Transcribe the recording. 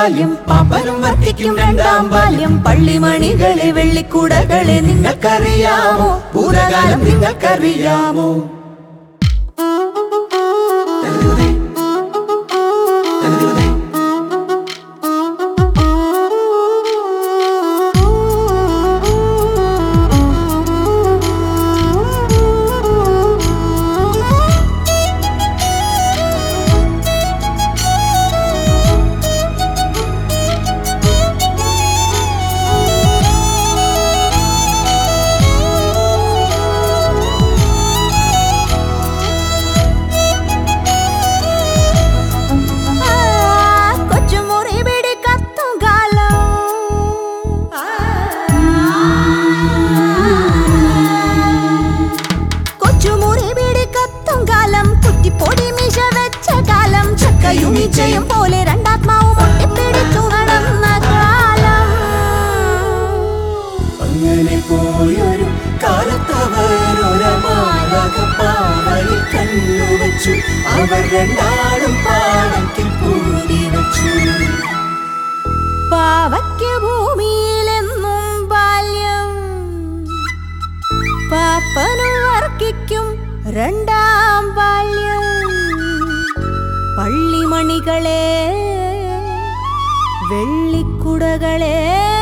ബാല്യം പാപ്പനും വർദ്ധിക്കും രണ്ടാം ബാല്യം പള്ളിമണികളെ വെള്ളിക്കൂടകളെ നിങ്ങൾക്കറിയാമോ ഭൂതകാലം നിങ്ങൾക്കറിയാമോ കൊച്ചുമുറി പിടി കത്തും കാലം കൊച്ചുമുറി പിടി കത്തും കാലം കുറ്റിപ്പൊടി മിശ വെച്ച കാലം ചക്കയും ഈച്ചയും പോലെ രണ്ടാത്മാവും ഒട്ടിപ്പിടിച്ചു നടന്ന കാലം അങ്ങനെ പോയൊരു കാലത്തവരൊരമാലകപ്പാവയിൽ കണ്ണുവച്ചു അവർ രണ്ടാളും പാടത്തിൽ പൂതി വച്ചു പാവയ്ക്ക് ഭൂമിയിലെന്നും ബാല്യം പാപ്പനും വർക്കിക്കും രണ്ടാം ബാല്യം പള്ളിമണികളെ വെള്ളിക്കുടകളെ